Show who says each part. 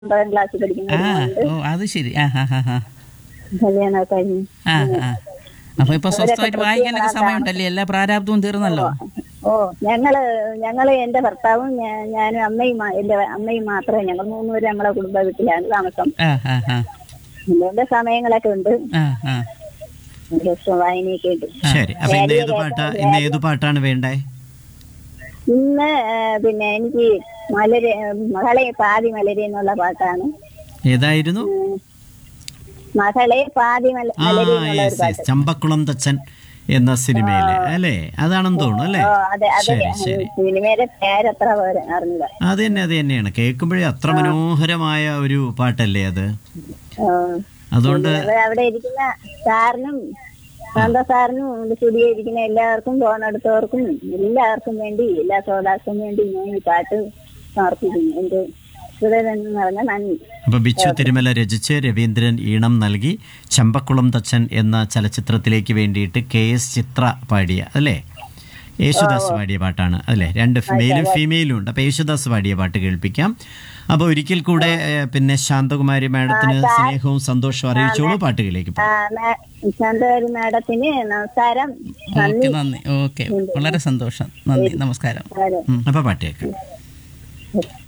Speaker 1: ഒമ്പതാം ക്ലാസ്സിൽ
Speaker 2: ആ
Speaker 1: പഠിക്കുന്നവരുണ്ട്
Speaker 2: ഓ അത് ശരി ആ ഹാ ഹാ ഹാ
Speaker 1: കല്യാണം കഴിഞ്ഞു
Speaker 2: ആ ആ അപ്പൊ ഇപ്പൊ സ്വസ്ഥമായിട്ട് വായിക്കാനൊക്കെ സമയമുണ്ടല്ലേ എല്ലാ പ്രാരാബ്ദവും തീർന്നല്ലോ
Speaker 1: ഓ ഞങ്ങള് ഞങ്ങള് എന്റെ ഭർത്താവും ഞാ- ഞാനും അമ്മയും മാ- എന്റെ അമ്മയും മാത്രമേ ഞങ്ങൾ മൂന്നുപേരും നമ്മളെ കുടുംബ വീട്ടിലാണ് താമസം
Speaker 2: ആ ആ ആ
Speaker 1: അതുകൊണ്ട് സമയങ്ങളൊക്കെ ഉണ്ട്
Speaker 2: ആ ആ
Speaker 1: ദിവസം വായനയൊക്കെ ഉണ്ട്
Speaker 3: ശരി അപ്പൊ ഇന്ന് ഏത് പാട്ടാ ഇന്ന് ഏത് പാട്ടാണ് വേണ്ടേ
Speaker 1: ഇന്ന് ആ, പിന്നെ എനിക്ക് മലര് മകളെ പാതി മലരി എന്നുള്ള പാട്ടാണ്
Speaker 3: ഏതായിരുന്നു
Speaker 1: ഉം. മകളെ പാതി മല-
Speaker 3: ആ
Speaker 1: മലരി എന്നുള്ള ഒരു
Speaker 3: യെസ്
Speaker 1: പാട്ട്
Speaker 3: യെസ് ചമ്പക്കുളം തച്ചൻ എന്ന സിനിമയിലെ അല്ലേ അതാണെന്ന് തോന്നുന്നു അല്ലേ
Speaker 1: ഓ അതെ അതെ
Speaker 3: ശരി ശരി
Speaker 1: സിനിമയുടെ പേരത്ര പോരെ അറിഞ്ഞില്ല
Speaker 3: അത് തന്നെ അത് തന്നെയാണ് കേൾക്കുമ്പോഴേ അത്ര മനോഹരമായ ഒരു പാട്ടല്ലേ അത്
Speaker 1: ആ.
Speaker 3: അതുകൊണ്ട്
Speaker 1: അത് അവിടെ ഇരിക്കുന്ന സാറിനും ശാന്ത സാറിനും സ്റ്റുഡിയോ ഇരിക്കുന്ന എല്ലാവർക്കും ഫോൺ എടുത്തവർക്കും എല്ലാവർക്കും വേണ്ടി എല്ലാ ശ്രോതാക്കൾക്കും വേണ്ടി ഞാൻ ഈ പാട്ട് സമർപ്പിക്കുന്നു എന്റെ ഹൃദയം എന്ന് പറഞ്ഞ നന്ദി
Speaker 3: അപ്പൊ ബിച്ചു തിരുമല രചിച്ച് രവീന്ദ്രൻ ഈണം നൽകി ചമ്പക്കുളം തച്ചൻ എന്ന ചലച്ചിത്രത്തിലേക്ക് വേണ്ടിയിട്ട് കെ എസ് ചിത്ര പാടിയ അല്ലേ യേശുദാസ് പാടിയ പാട്ടാണ് അല്ലേ രണ്ട് മെയിലും ഫീമെയിലും ഉണ്ട് അപ്പൊ യേശുദാസ് പാടിയ പാട്ട് കേൾപ്പിക്കാം അപ്പൊ ഒരിക്കൽ കൂടെ ഏഹ്, പിന്നെ ശാന്തകുമാരി മാഡത്തിന് സ്നേഹവും സന്തോഷവും അറിയിച്ചോളൂ പാട്ടുകളിലേക്ക്
Speaker 1: ആ, മാ- ശാന്തകാരി മാഡത്തിന് നമസ്കാരം
Speaker 2: ഓക്കെ നന്ദി ഓക്കെ വളരെ സന്തോഷം നന്ദി നമസ്കാരം
Speaker 1: അതെ.
Speaker 3: അപ്പൊ പാട്ട് കേൾക്കാം